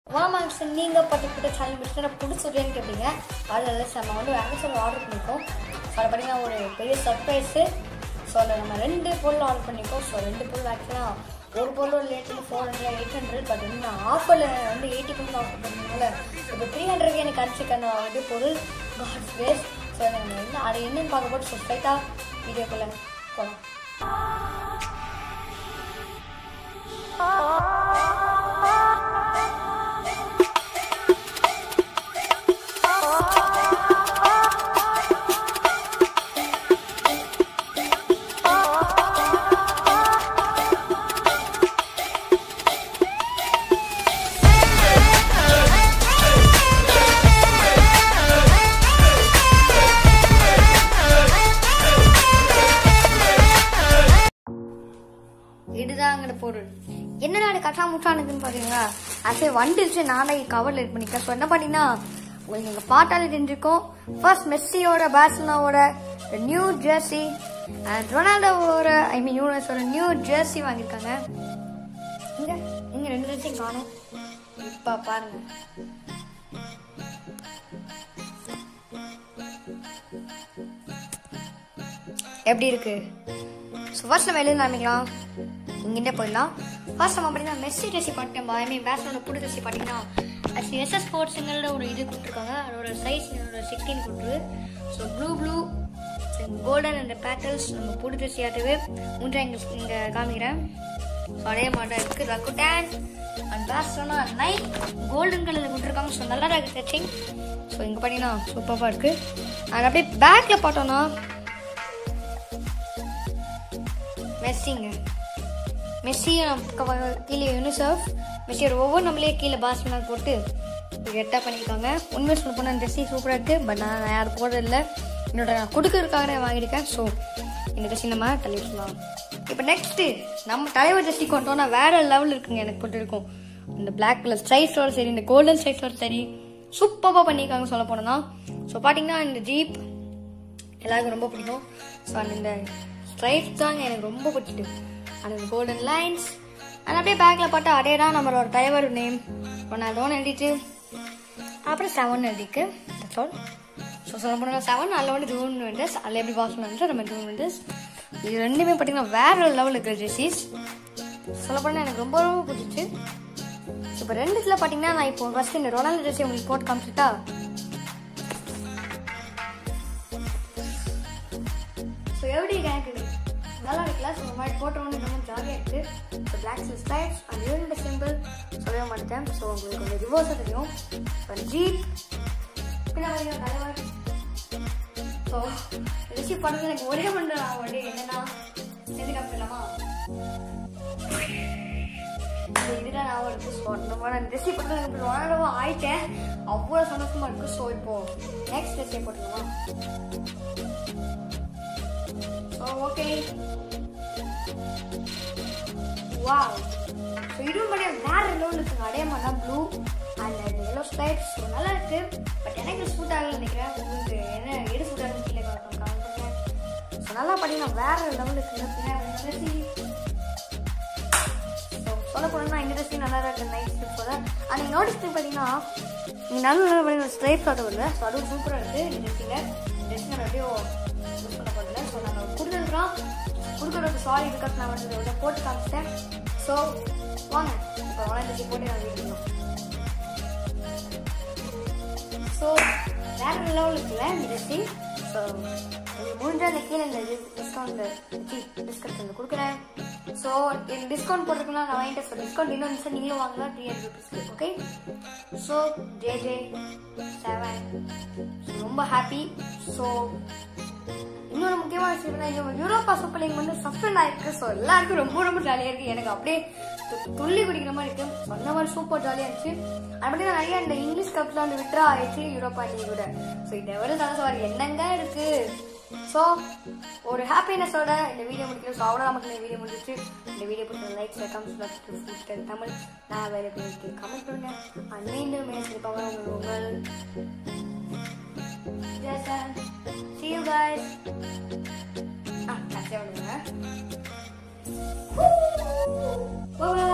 வாமாங்ஸ் நீங்கள் பார்த்துக்கிட்ட சேனல் பிடிச்சி பிடிச்சிருக்கேன்னு கேட்டீங்க அதில் நம்ம வந்து அமேசான் ஆர்டர் பண்ணியிருக்கோம் ஸோ அதை பார்த்தீங்கன்னா ஒரு பெரிய சர்ப்ரைஸு ஸோ அதில் நம்ம ரெண்டு பொருள் ஆர்டர் பண்ணியிருக்கோம் ஸோ ரெண்டு பொருள் ஆக்சுவலாக ஒரு பொருள் லேட்டில் four hundred eight hundred but வந்து நான் ஆஃபரில் வந்து எயிட்டி பர்சன்ட் ஆஃபர் பண்ணதுனால இப்போ த்ரீ ஹண்ட்ரட்க்கு எனக்கு அடிச்சுக்கணும் வந்து பொருள் காட்ஸ் வேஸ் ஸோ நம்ம வந்து அதை என்னன்னு பார்க்க போட்டு ஸோ ஸ்ட்ரைட்டாக வீடியோக்குள்ளே போகலாம் இதுதான் அங்கே பொருள் என்ன நாடு கட்டா முட்டானதுன்னு பார்த்தீங்களா ஆக்சுவலி வந்துருச்சு நானே கவரில் இது பண்ணிக்கிறேன் ஸோ என்ன பண்ணீங்கன்னா உங்களுக்கு எங்கள் பாட்டாலே தெரிஞ்சிருக்கும் ஃபர்ஸ்ட் மெஸ்ஸியோட பேர்சலோனாவோட நியூ ஜெர்சி அண்ட் ரொனால்டோவோட ஐ மீன் யூனிவர்ஸோட நியூ ஜெர்சி வாங்கியிருக்காங்க இங்க இங்க ரெண்டு ஜெர்சியும் காணும் இப்போ பாருங்க எப்படி இருக்கு ஸோ ஃபர்ஸ்ட் நம்ம எழுதி ஆரம்பிக்கலாம் இங்கிட்டே போயிடலாம் ஃபர்ஸ்ட் நம்ம பார்த்தீங்கன்னா மெஸ்ஸி ட்ரெஸ்ஸி பார்த்தோம் ஐ மீன் பேஸ்லோட புது ட்ரெஸ்ஸி பார்த்தீங்கன்னா ஆக்சுவலி எஸ்எஸ் ஸ்போர்ட்ஸுங்களோட ஒரு இது கொடுத்துருக்காங்க அதோட சைஸ் என்னோட சிக்ஸ்டீன் கொடுத்துரு so blue blue golden and petals நம்ம புது ட்ரெஸ்ஸி ஆட்டவே மூன்றா இங்கே இங்கே காமிக்கிறேன் ஸோ அதே மாதிரி தான் இருக்குது ரகுடான் அண்ட் பேஸ்லோனா நைட் கோல்டன் கலரில் கொடுத்துருக்காங்க ஸோ நல்லா தான் இருக்குது டச்சிங் ஸோ இங்கே பார்த்தீங்கன்னா சூப்பராக இருக்குது அண்ட் அப்படியே பேக்கில் பார்த்தோன்னா மெஸ்ஸிங்க மெஸ்ஸி கீழே யூனிசெஃப் மெஸ்ஸியோட ஒவ்வொரு நம்மளே கீழே பாஸ்மெல்லாம் போட்டு கெட்டாக பண்ணியிருக்காங்க உண்மை சொல்ல போனால் இந்த ட்ரெஸ்ஸி சூப்பராக இருக்குது பட் நான் யாரும் போடுறதில்ல என்னோட நான் கொடுக்கறதுக்காக நான் வாங்கியிருக்கேன் ஸோ இந்த ட்ரெஸ்ஸி நம்ம தள்ளி சொல்லலாம் இப்போ நெக்ஸ்ட்டு நம்ம தலைவர் ட்ரெஸ்ஸி கொண்டோம்னா வேற லெவல் இருக்குங்க எனக்கு போட்டு இருக்கும் இந்த பிளாக் கலர் ஸ்ட்ரைட்ஸோட சரி இந்த கோல்டன் ஸ்ட்ரைட்ஸோட சரி சூப்பராக பண்ணியிருக்காங்க சொல்ல போனோம்னா ஸோ பார்த்தீங்கன்னா இந்த ஜீப் எல்லாருக்கும் ரொம்ப பிடிக்கும் ஸோ அந்த இந்த ஸ்ட்ரைட் தாங்க எனக்கு ரொம்ப பிடிச்சிட்டு அந்த கோல்டன் லைன்ஸ் அது அப்படியே பேக்கில் பார்த்தா அதே தான் நம்மளோட தலைவர் நேம் ரொனால்டோன்னு எழுதிட்டு அப்புறம் செவன் எழுதிக்கு தட்ஸ் ஆல் ஸோ சொல்ல போனால் செவன் அதில் வந்து ஜூன் வெண்டஸ் அதில் எப்படி பாஸ் வந்து நம்ம ஜூன் வெண்டஸ் இது ரெண்டுமே பார்த்தீங்கன்னா வேற லெவல் இருக்கிற ஜெர்சிஸ் சொல்ல போனால் எனக்கு ரொம்ப ரொம்ப பிடிச்சிச்சு இப்போ ரெண்டுத்துல பார்த்தீங்கன்னா நான் இப்போ ஃபர்ஸ்ட் இந்த ரொனால்டோ ட்ரெஸ்ஸை உங்களுக்கு போட்டு காமிச்சிட்டா ஸோ எப்படி எனக்கு இது நல்லா இருக்குல்ல ஸோ மாதிரி போட்டோன்னு ரொம்ப ஜாலியாக இருக்குது so black chill slides and unit simple சொல்லவே மாட்டேன் ஸோ உங்களுக்கு கொஞ்சம் ரிவர்ஸாக தெரியும் ஸோ ஜீப் பின்னாடி தலைவர் ஸோ ரிசீவ் பண்ணுறது எனக்கு ஒரே பண்ணுற ஒரே என்னன்னா எது காமிக்கலாமா இதுதான் நான் இருக்கு ஸோ நம்ம நான் ரிசீவ் பண்ணுறது எனக்கு ரொனால்டோவா ஆயிட்டேன் அவ்வளோ சந்தோஷமா இருக்கு ஸோ இப்போ நெக்ஸ்ட் ரிசீவ் போட்டுக்கலாமா ஸோ ஓகே வாவ் ஸோ இதுவும் பண்ணி வேற லெவல் இருக்குங்க அதே மாதிரி தான் blue and yellow slides so நல்லா இருக்கு பட் எனக்கு சூட் ஆகல நினைக்கிறேன் உங்களுக்கு என்ன எது சூட் ஆகுது கீழே காமிக்கிறேன் ஸோ நல்லா பண்ணீங்கன்னா வேற லெவல் இருக்குங்க ஸோ சொல்ல போனோம்னா இந்த ட்ரெஸ்ஸிங் நல்லா தான் இருக்கு நைட் ஸ்லிப் போல அண்ட் நீங்கள் நோட்டீஸ் பண்ணி பார்த்தீங்கன்னா நீங்கள் நல்ல நல்ல பண்ணி ஸ்ட்ரைப் ஷாட் வருது ஸோ அதுவும் சூப்பராக இருக்குது இந்த ட்ரெஸ்ஸில் ட்ரெஸ் நம்ம எப்படியோ யூஸ் பண்ண போகிறதில்ல ஸோ நம்ம கொடுத்துருக்குறோம் கொடுக்குறதுக்கு சாரி பிகாஸ் நான் வந்து இதை போட்டு காமிச்சிட்டேன் ஸோ வாங்க இப்போ வளர்ந்து போட்டு நான் வீட்டுக்கணும் ஸோ வேற லெவல் இருக்குல்ல இந்த ட்ரெஸ்ஸிங் ஸோ முடிஞ்ச அந்த கீழே இந்த டிஸ்கவுண்ட் டிஸ்கவுண்ட் கொடுக்குறேன் ஸோ எனக்கு டிஸ்கவுண்ட் போட்டிருக்குன்னா நான் வாங்கிட்டேன் ஸோ டிஸ்கவுண்ட் இன்னும் நிமிஷம் நீங்களும் வாங்கலாம் த்ரீ ஹண்ட்ரட் ருபீஸ்க்கு okay so J J seven ரொம்ப ஹாப்பி ஸோ இன்னொரு முக்கியமான விஷயம் என்ன யூரோப்பா சூப்பர் லீக் வந்து சஸ்பெண்ட் ஆயிருக்கு ஸோ எல்லாருக்கும் ரொம்ப ரொம்ப ஜாலியாக இருக்கு எனக்கு அப்படியே து- துள்ளி குடிக்கிற மாதிரி இருக்கு So, அந்த மாதிரி சூப்பர் ஜாலியாக இருந்துச்சு அது மட்டும் நிறைய இந்த இங்கிலீஷ் கப்ல வந்து விட்ரா ஆயிடுச்சு யூரோப்பா லீக் கூட ஸோ இந்த விட தான் என்னங்க இருக்கு ஸோ ஒரு ஹாப்பினஸோட இந்த வீடியோ முடிக்கணும் ஸோ அவ்வளோ நமக்கு இந்த வீடியோ முடிஞ்சிச்சு இந்த வீடியோ பிடிச்ச லைக்ஸ் கமெண்ட்ஸ் ஃபுட் தமிழ் நான் வேறு கமெண்ட் பண்ணுங்க அண்ட் மீண்டும் மேசிருப்பாங்க உங்கள் Jason See you guys. Ah, that's everyone. Bye bye.